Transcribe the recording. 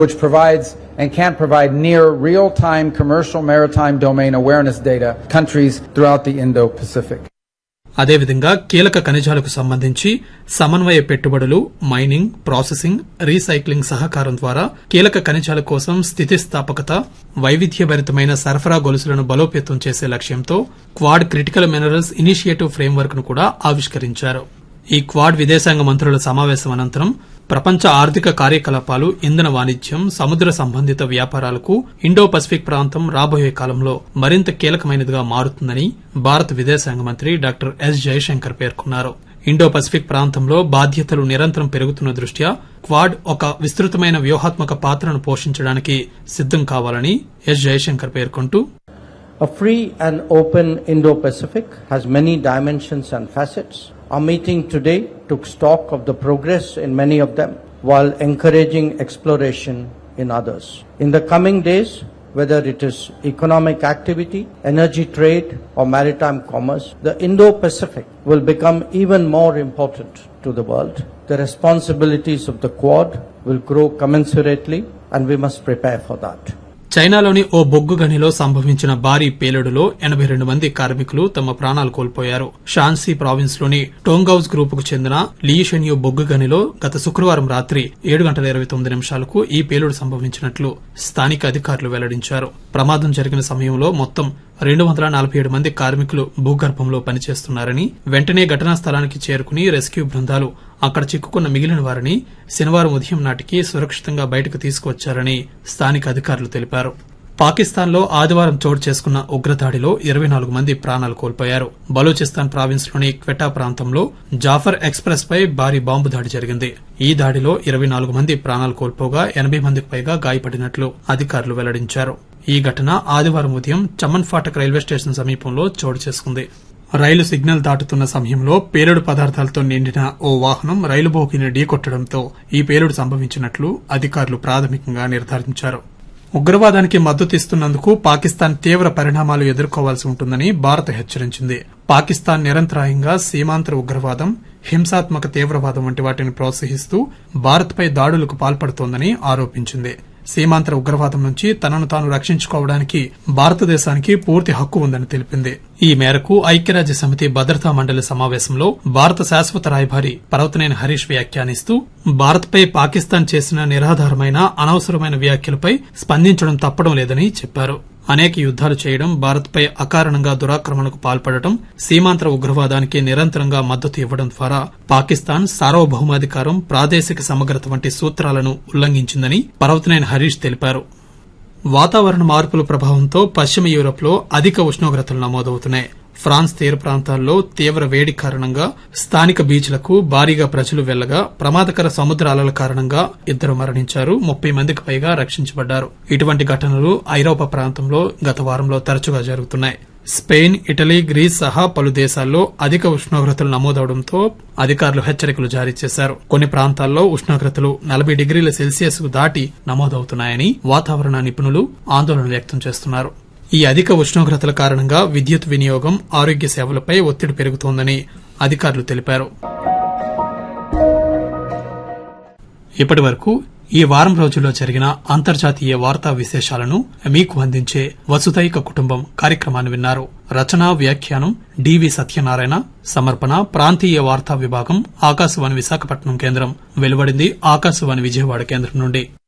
which provides and can provide near real-time commercial maritime domain awareness data countries throughout the Indo-Pacific. అదేవిధంగా కీలక ఖనిజాలకు సంబంధించి సమన్వయ పెట్టుబడులు mining processing recycling సహకారం ద్వారా కీలక ఖనిజాల కోసం స్థితిస్థాపకత వైవిధ్యభరితమైన సరఫరా గొలుసులను బలోపేతం చేసే లక్ష్యంతో quad critical minerals initiative framework ను కూడా ఆవిష్కరించారు ఈ క్వాడ్ విదేశాంగ మంత్రుల సమావేశం అనంతరం ప్రపంచ ఆర్థిక కార్యకలాపాలు ఇంధన వాణిజ్యం సముద్ర సంబంధిత వ్యాపారాలకు ఇండో పసిఫిక్ ప్రాంతం రాబోయే కాలంలో మరింత కీలకమైనదిగా మారుతుందని భారత విదేశాంగ మంత్రి డాక్టర్ ఎస్ జయశంకర్ పేర్కొన్నారు ఇండో పసిఫిక్ ప్రాంతంలో బాధ్యతలు నిరంతరం పెరుగుతున్న దృష్ట్యా క్వాడ్ ఒక విస్తృతమైన వ్యూహాత్మక పాత్రను పోషించడానికి సిద్దం కావాలని ఎస్ జయశంకర్ పేర్కొంటూ A free and open Indo Pacific has many dimensions and facets. Our meeting today took stock of the progress in many of them while encouraging exploration in others. In the coming days, whether it is economic activity, energy trade, or maritime commerce, the Indo Pacific will become even more important to the world. The responsibilities of the Quad will grow commensurately, and we must prepare for that. చైనాలోని ఓ బొగ్గు గనిలో సంభవించిన భారీ పేలుడులో ఎనబై రెండు మంది కార్మికులు తమ ప్రాణాలు కోల్పోయారు షాన్సీ ప్రావిన్స్ లోని టోంగౌజ్ గ్రూప్ కు చెందిన లీషెన్యూ బొగ్గు గనిలో గత శుక్రవారం రాత్రి ఏడు గంటల ఇరవై తొమ్మిది నిమిషాలకు ఈ పేలుడు సంభవించినట్లు స్థానిక అధికారులు వెల్లడించారు ప్రమాదం జరిగిన సమయంలో మొత్తం రెండు వందల నలభై ఏడు మంది కార్మికులు భూగర్భంలో పనిచేస్తున్నారని వెంటనే ఘటనా స్థలానికి చేరుకుని రెస్క్యూ బృందాలు అక్కడ చిక్కుకున్న మిగిలిన వారిని శనివారం ఉదయం నాటికి సురక్షితంగా బయటకు తీసుకువచ్చారని స్థానిక అధికారులు తెలిపారు పాకిస్తాన్లో ఆదివారం చోటు చేసుకున్న ఉగ్రదాడిలో ఇరవై నాలుగు మంది ప్రాణాలు కోల్పోయారు బలూచిస్తాన్ ప్రావిన్స్ లోని క్వెటా ప్రాంతంలో జాఫర్ ఎక్స్ప్రెస్ పై భారీ బాంబు దాడి జరిగింది ఈ దాడిలో ఇరవై నాలుగు మంది ప్రాణాలు కోల్పోగా ఎనబై మందికి పైగా గాయపడినట్లు అధికారులు వెల్లడించారు ఈ ఘటన ఆదివారం ఉదయం చమన్ ఫాటక్ రైల్వే స్టేషన్ సమీపంలో చోటు చేసుకుంది రైలు సిగ్నల్ దాటుతున్న సమయంలో పేలుడు పదార్థాలతో నిండిన ఓ వాహనం రైలు బోగిని ఢీకొట్టడంతో ఈ పేలుడు సంభవించినట్లు అధికారులు ప్రాథమికంగా నిర్ధారించారు ఉగ్రవాదానికి మద్దతిస్తున్నందుకు పాకిస్తాన్ తీవ్ర పరిణామాలు ఎదుర్కోవాల్సి ఉంటుందని భారత్ హెచ్చరించింది పాకిస్తాన్ నిరంతరాయంగా సీమాంతర ఉగ్రవాదం హింసాత్మక తీవ్రవాదం వంటి వాటిని ప్రోత్సహిస్తూ భారత్పై దాడులకు పాల్పడుతోందని ఆరోపించింది సీమాంతర ఉగ్రవాదం నుంచి తనను తాను రక్షించుకోవడానికి భారతదేశానికి పూర్తి హక్కు ఉందని తెలిపింది ఈ మేరకు ఐక్యరాజ్య సమితి భద్రతా మండలి సమావేశంలో భారత శాశ్వత రాయబారి పర్వతనేని హరీష్ వ్యాఖ్యానిస్తూ భారత్పై పాకిస్తాన్ చేసిన నిరాధారమైన అనవసరమైన వ్యాఖ్యలపై స్పందించడం తప్పడం లేదని చెప్పారు అనేక యుద్దాలు చేయడం భారత్పై అకారణంగా దురాక్రమణకు పాల్పడటం సీమాంతర ఉగ్రవాదానికి నిరంతరంగా మద్దతు ఇవ్వడం ద్వారా పాకిస్తాన్ సార్వభౌమాధికారం ప్రాదేశిక సమగ్రత వంటి సూత్రాలను ఉల్లంఘించిందని పర్వతనేని హరీష్ తెలిపారు వాతావరణ మార్పుల ప్రభావంతో పశ్చిమ యూరప్లో అధిక ఉష్ణోగ్రతలు నమోదవుతున్నాయి ఫ్రాన్స్ తీర ప్రాంతాల్లో తీవ్ర వేడి కారణంగా స్థానిక బీచ్లకు భారీగా ప్రజలు వెళ్లగా ప్రమాదకర సముద్ర అలల కారణంగా ఇద్దరు మరణించారు ముప్పై మందికి పైగా రక్షించబడ్డారు ఇటువంటి ఘటనలు ఐరోపా ప్రాంతంలో గత వారంలో తరచుగా జరుగుతున్నాయి స్పెయిన్ ఇటలీ గ్రీస్ సహా పలు దేశాల్లో అధిక ఉష్ణోగ్రతలు నమోదవడంతో అధికారులు హెచ్చరికలు జారీ చేశారు కొన్ని ప్రాంతాల్లో ఉష్ణోగ్రతలు నలభై డిగ్రీల సెల్సియస్ కు దాటి నమోదవుతున్నాయని వాతావరణ నిపుణులు ఆందోళన వ్యక్తం చేస్తున్నారు ఈ అధిక ఉష్ణోగ్రతల కారణంగా విద్యుత్ వినియోగం ఆరోగ్య సేవలపై ఒత్తిడి పెరుగుతోందని అధికారులు తెలిపారు ఇప్పటి వరకు ఈ వారం రోజుల్లో జరిగిన అంతర్జాతీయ వార్తా విశేషాలను మీకు అందించే వసుదైక కుటుంబం కార్యక్రమాన్ని విన్నారు రచనా వ్యాఖ్యానం డివి సత్యనారాయణ సమర్పణ ప్రాంతీయ వార్తా విభాగం ఆకాశవాణి విశాఖపట్నం కేంద్రం వెలువడింది ఆకాశవాణి విజయవాడ కేంద్రం నుండి